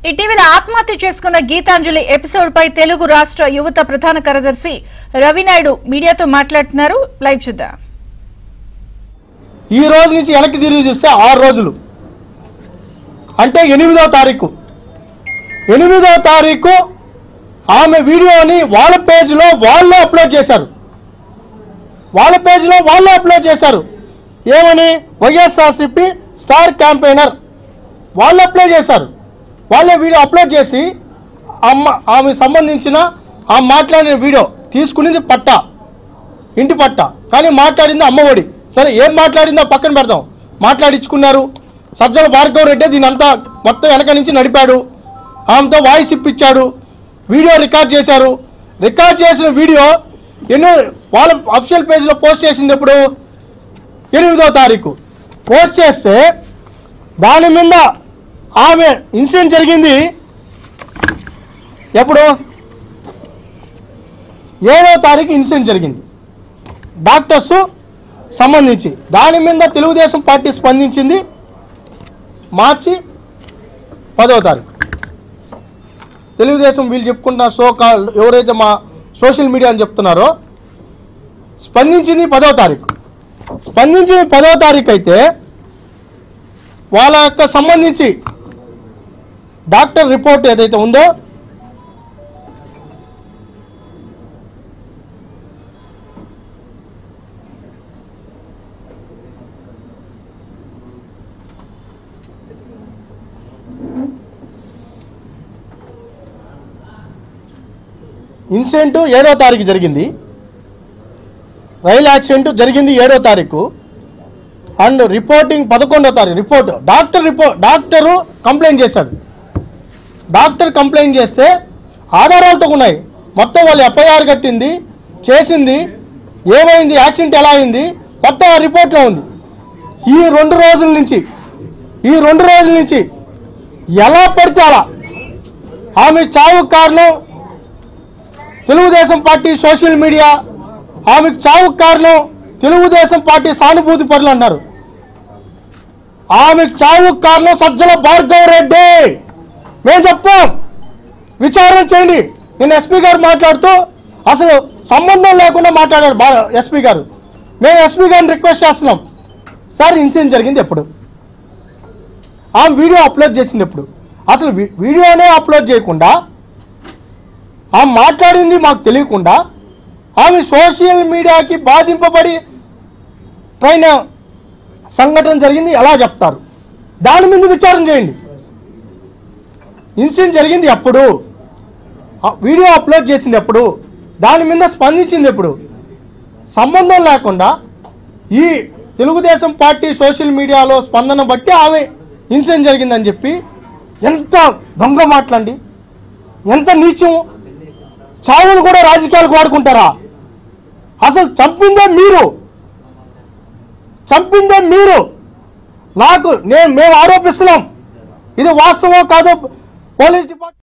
ఇటీవల ఆత్మహత్య చేసుకున్న గీతాంజలి ఎపిసోడ్ పై తెలుగు రాష్ట్ర యువత ప్రధాన కార్యదర్శి రవినాయుడు మీడియాతో మాట్లాడుతున్నారు లైవ్ చూద్దాం ఈ రోజు నుంచి వెనక్కి తిరిగి చూస్తే ఆరు రోజులు అంటే ఎనిమిదో తారీఖు ఎనిమిదో తారీఖు ఆమె వీడియోని వాళ్ళ పేజ్లో వాళ్ళే అప్లోడ్ చేశారు వాళ్ళ పేజ్లో వాళ్ళే అప్లోడ్ చేశారు ఏమని వైఎస్ఆర్సిపి స్టార్ క్యాంపెయినర్ వాళ్ళు అప్లోడ్ చేశారు వాళ్ళే వీడియో అప్లోడ్ చేసి అమ్మ ఆమె సంబంధించిన ఆ మాట్లాడిన వీడియో తీసుకునేది పట్ట ఇంటి పట్ట కానీ మాట్లాడింది అమ్మఒడి సరే ఏం మాట్లాడిందో పక్కన పెడదాం మాట్లాడించుకున్నారు సజ్జల భార్గవ రెడ్డి దీని అంతా మొత్తం వెనక నుంచి నడిపాడు ఆమెతో వాయిస్ ఇప్పించాడు వీడియో రికార్డ్ చేశారు రికార్డ్ చేసిన వీడియో ఎన్నో వాళ్ళ అఫిషియల్ పేజ్లో పోస్ట్ చేసింది ఎప్పుడు ఎనిమిదో తారీఖు పోస్ట్ చేస్తే దాని మీద ఆమె ఇన్సిడెంట్ జరిగింది ఎప్పుడు ఏడో తారీఖు ఇన్సిడెంట్ జరిగింది డాక్టర్స్ సంబంధించి దాని మీద తెలుగుదేశం పార్టీ స్పందించింది మార్చి పదవ తారీఖు తెలుగుదేశం వీళ్ళు చెప్పుకుంటున్న సో కాల్ ఎవరైతే మా సోషల్ మీడియా అని చెప్తున్నారో స్పందించింది పదవ తారీఖు స్పందించింది పదవ తారీఖు అయితే వాళ్ళ యొక్క సంబంధించి డాక్టర్ రిపోర్ట్ ఏదైతే ఉందో ఇన్సిడెంట్ ఏడో తారీఖు జరిగింది రైలు యాక్సిడెంట్ జరిగింది ఏడో తారీఖు అండ్ రిపోర్టింగ్ పదకొండో తారీఖు report doctor report doctor complaint చేశాడు డాక్టర్ కంప్లైంట్ చేస్తే ఆధారాలతో ఉన్నాయి మొత్తం వాళ్ళు ఎఫ్ఐఆర్ కట్టింది చేసింది ఏమైంది యాక్సిడెంట్ ఎలా అయింది మొత్తం ఆ రిపోర్ట్లో ఉంది ఈ రెండు రోజుల నుంచి ఈ రెండు రోజుల నుంచి ఎలా పడితే అలా ఆమె చావు కారణం తెలుగుదేశం పార్టీ సోషల్ మీడియా ఆమెకు చావు కారణం తెలుగుదేశం పార్టీ సానుభూతి పరులు అన్నారు ఆమెకు చావు కారణం సజ్జల భార్గవ్ రెడ్డి మేము చెప్తాం విచారణ చేయండి నేను ఎస్పీ గారు మాట్లాడుతూ అసలు సంబంధం లేకుండా మాట్లాడారు బా ఎస్పీ గారు మేము ఎస్పీ గారిని రిక్వెస్ట్ చేస్తున్నాం సార్ ఇన్సిడెంట్ జరిగింది ఎప్పుడు ఆమె వీడియో అప్లోడ్ చేసింది ఎప్పుడు అసలు వీ- వీడియోనే అప్లోడ్ చేయకుండా ఆమె మాట్లాడింది మాకు తెలియకుండా ఆమె సోషల్ మీడియాకి బాధింపబడి పైన సంఘటన జరిగింది ఎలా చెప్తారు దాని మీద విచారణ చేయండి ఇన్సిడెంట్ జరిగింది ఎప్పుడు ఆ వీడియో అప్లోడ్ చేసింది ఎప్పుడు దాని మీద స్పందించింది ఎప్పుడు సంబంధం లేకుండా ఈ తెలుగుదేశం పార్టీ సోషల్ మీడియాలో స్పందన బట్టి ఆమె ఇన్సిడెంట్ జరిగిందని చెప్పి ఎంత దొంగ మాట్లాడి ఎంత నీచం చావును కూడా రాజకీయాలకు వాడుకుంటారా అసలు చంపిందే మీరు చంపిందే మీరు నాకు నేను మేము ఆరోపిస్తున్నాం ఇది వాస్తవం కాదో పోలీస్ డిపార్ట్మెంట్